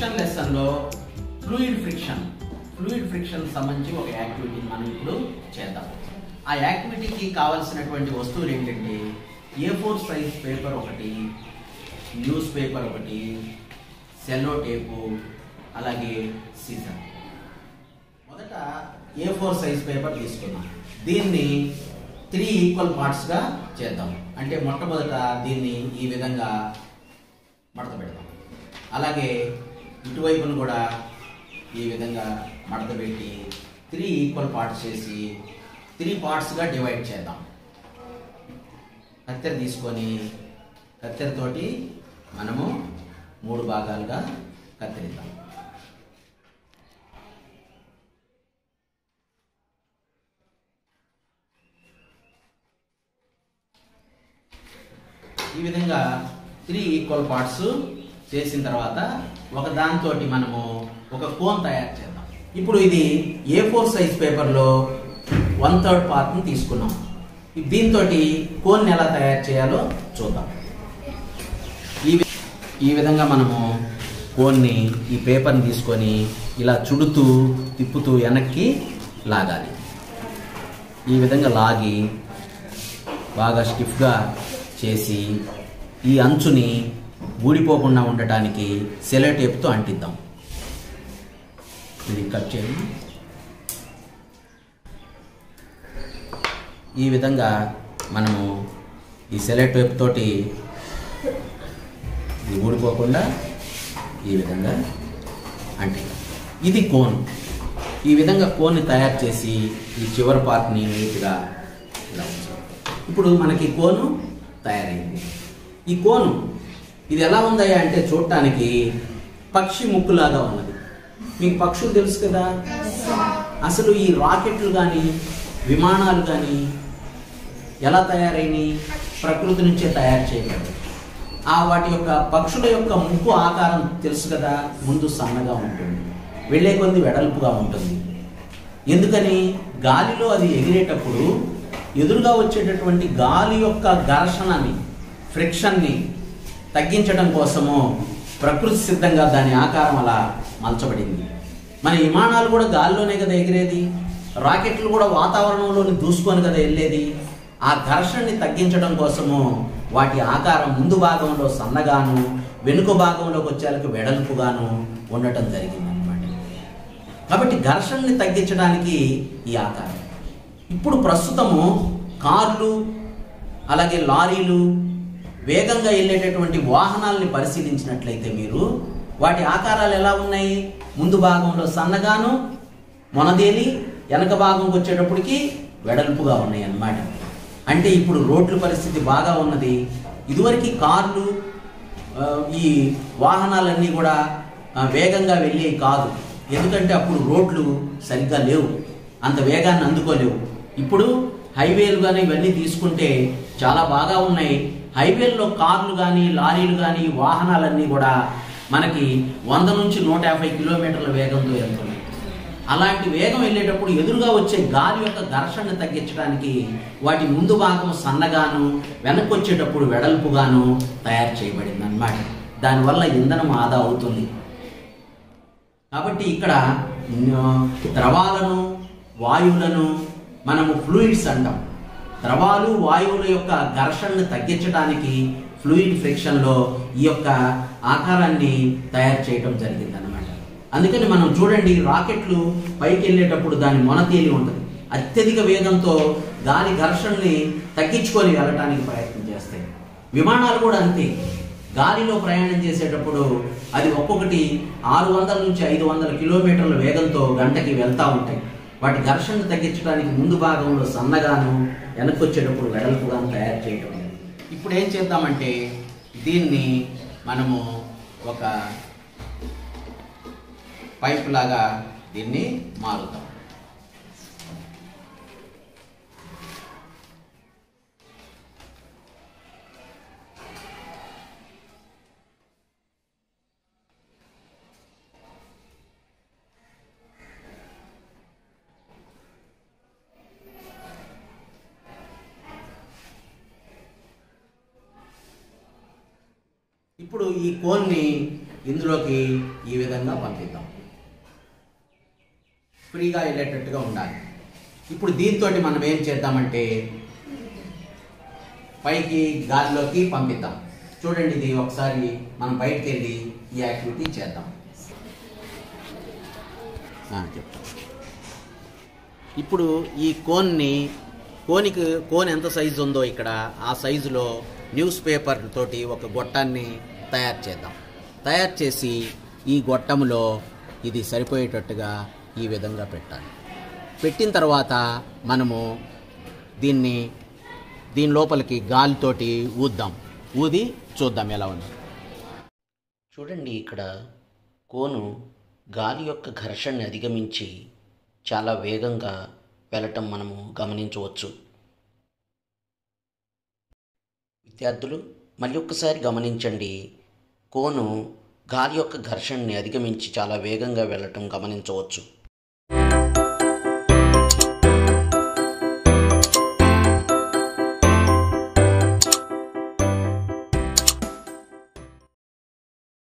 friction లెసన్లో fluid friction fluid friction సంబంధించి ఒక యాక్టివిటీని మనం ఇప్పుడు చేద్దాం ఆ యాక్టివిటీకి కావాల్సినటువంటి వస్తువులు ఏంటంటే ఏ ఫోర్ సైజ్ పేపర్ ఒకటి న్యూస్ పేపర్ ఒకటి సెల్లో టేపు అలాగే సీజర్ మొదట ఏ ఫోర్ సైజ్ పేపర్ తీసుకున్నాం దీన్ని త్రీ ఈక్వల్ పార్ట్స్గా చేద్దాం అంటే మొట్టమొదట దీన్ని ఈ విధంగా మడత పెడదాం అలాగే ఇటువైపును కూడా ఈ విధంగా మడత పెట్టి త్రీ ఈక్వల్ పార్ట్స్ చేసి త్రీ పార్ట్స్గా డివైడ్ చేద్దాం కత్తెర తీసుకొని కత్తెరతోటి మనము మూడు భాగాలుగా కత్తిరిద్దాం ఈ విధంగా త్రీ ఈక్వల్ పార్ట్స్ చేసిన తర్వాత ఒక దాంతోటి మనము ఒక కోన్ తయారు చేద్దాం ఇప్పుడు ఇది ఏ ఫోర్ సైజ్ పేపర్లో వన్ థర్డ్ పార్ట్ని తీసుకున్నాం దీంతో కోన్ ఎలా తయారు చేయాలో చూద్దాం ఈ వి- ఈ విధంగా మనము కోన్ని ఈ పేపర్ని తీసుకొని ఇలా చుడుతూ తిప్పుతూ వెనక్కి లాగాలి ఈ విధంగా లాగి బాగా స్టిఫ్గా చేసి ఈ అంచుని ఊడిపోకుండా ఉండటానికి సెలో టేప్తో అంటిద్దాం ఇది కట్ చేయండి ఈ విధంగా మనము ఈ సెలో టేప్ తోటి ఇది ఊడిపోకుండా ఈ విధంగా అంటిద్దాం ఇది కోన్ ఈ విధంగా కోన్ని తయారు చేసి ఈ చివరి పార్ట్ని నీట్గా ఇలా ఉంచాలి ఇప్పుడు మనకి కోను తయారైంది ఈ కోను ఇది ఎలా ఉందయ్యా అంటే చూడటానికి పక్షి ముక్కులాగా ఉన్నది మీకు పక్షులు తెలుసు కదా అసలు ఈ రాకెట్లు కానీ విమానాలు కానీ ఎలా తయారైనవి ప్రకృతి నుంచే తయారు చేయబడ్డాయి ఆ వాటి యొక్క పక్షుల యొక్క ముక్కు ఆకారం తెలుసు కదా ముందు సన్నగా ఉంటుంది వెళ్ళే కొద్ది వెడల్పుగా ఉంటుంది ఎందుకని గాలిలో అది ఎగిరేటప్పుడు ఎదురుగా వచ్చేటటువంటి గాలి యొక్క ఘర్షణని ఫ్రిక్షన్ని తగ్గించడం కోసము ప్రకృతి సిద్ధంగా దాని ఆకారం అలా మలచబడింది మన విమానాలు కూడా గాలిలోనే కదా ఎగిరేది రాకెట్లు కూడా వాతావరణంలోని దూసుకొని కదా వెళ్ళేది ఆ ఘర్షణని తగ్గించడం కోసము వాటి ఆకారం ముందు భాగంలో సన్నగాను వెనుక భాగంలోకి వచ్చేలకు వెడల్పుగాను ఉండటం జరిగింది అనమాట కాబట్టి ఘర్షణని తగ్గించడానికి ఈ ఆకారం ఇప్పుడు ప్రస్తుతము కార్లు అలాగే లారీలు వేగంగా వెళ్ళేటటువంటి వాహనాలని పరిశీలించినట్లయితే మీరు వాటి ఆకారాలు ఎలా ఉన్నాయి ముందు భాగంలో సన్నగాను మొనదేలి వెనక భాగంకి వచ్చేటప్పటికి వెడల్పుగా ఉన్నాయి అన్నమాట అంటే ఇప్పుడు రోడ్ల పరిస్థితి బాగా ఉన్నది ఇదివరకు కార్లు ఆ, ఈ వాహనాలన్నీ కూడా ఆ, వేగంగా వెళ్ళేవి కాదు ఎందుకంటే అప్పుడు రోడ్లు సరిగ్గా లేవు అంత వేగాన్ని అందుకోలేవు ఇప్పుడు హైవేలు కానీ ఇవన్నీ తీసుకుంటే చాలా బాగా ఉన్నాయి హైవేల్లో కార్లు కానీ లారీలు కానీ వాహనాలన్నీ కూడా మనకి వంద నుంచి నూట యాభై కిలోమీటర్ల వేగంతో వెళ్తున్నాయి అలాంటి వేగం వెళ్ళేటప్పుడు ఎదురుగా వచ్చే గాలి యొక్క ఘర్షణను తగ్గించడానికి వాటి ముందు భాగం సన్నగాను వెనక్కి వచ్చేటప్పుడు వెడల్పుగాను తయారు చేయబడింది అనమాట దానివల్ల ఇంధనం ఆదా అవుతుంది కాబట్టి ఇక్కడ ఆ, ద్రవాలను వాయువులను మనము ఫ్లూయిడ్స్ అంటాం ద్రవాలు వాయువుల యొక్క ఘర్షణను తగ్గించడానికి ఫ్లూయిడ్ ఫ్రిక్షన్లో ఈ యొక్క ఆకారాన్ని తయారు చేయడం జరిగింది అనమాట అందుకని మనం చూడండి రాకెట్లు పైకి వెళ్ళేటప్పుడు దాని మొన తేలి ఉంటుంది అత్యధిక వేగంతో గాలి ఘర్షణని తగ్గించుకొని వెళ్ళటానికి ప్రయత్నం చేస్తాయి విమానాలు కూడా అంతే గాలిలో ప్రయాణం చేసేటప్పుడు అది ఒక్కొక్కటి ఆరు వందల నుంచి ఐదు వందల కిలోమీటర్ల వేగంతో గంటకి వెళ్తూ ఉంటాయి వాటి ఘర్షణను తగ్గించడానికి ముందు భాగంలో సన్నగాను వెనక్కి వచ్చేటప్పుడు వెడల్పుగాను తయారు చేయటం ఇప్పుడు ఏం చేద్దామంటే దీన్ని మనము ఒక పైప్ లాగా దీన్ని మారుతాం ఇప్పుడు ఈ కోన్ని ఇందులోకి ఈ విధంగా పంపిద్దాం ఫ్రీగా వెళ్ళేటట్టుగా ఉండాలి ఇప్పుడు దీంతో మనం ఏం చేద్దామంటే పైకి గాలిలోకి పంపిద్దాం చూడండి ఇది ఒకసారి మనం బయటికి వెళ్ళి ఈ యాక్టివిటీ చేద్దాం ఆ, చెప్తాం ఇప్పుడు ఈ కోన్ని కోనికి కోన్ ఎంత సైజు ఉందో ఇక్కడ ఆ సైజులో న్యూస్ పేపర్ తోటి ఒక గొట్టాన్ని తయారు చేద్దాం తయారు చేసి ఈ గొట్టంలో ఇది సరిపోయేటట్టుగా ఈ విధంగా పెట్టాలి పెట్టిన తర్వాత మనము దీన్ని దీని లోపలికి గాలితోటి ఊద్దాం ఊది చూద్దాం ఎలా ఉంది చూడండి ఇక్కడ కోను గాలి యొక్క ఘర్షణని అధిగమించి చాలా వేగంగా వెళ్ళటం మనము గమనించవచ్చు విద్యార్థులు మళ్ళీ ఒక్కసారి గమనించండి కోను గాలి యొక్క ఘర్షణని అధిగమించి చాలా వేగంగా వెళ్ళటం గమనించవచ్చు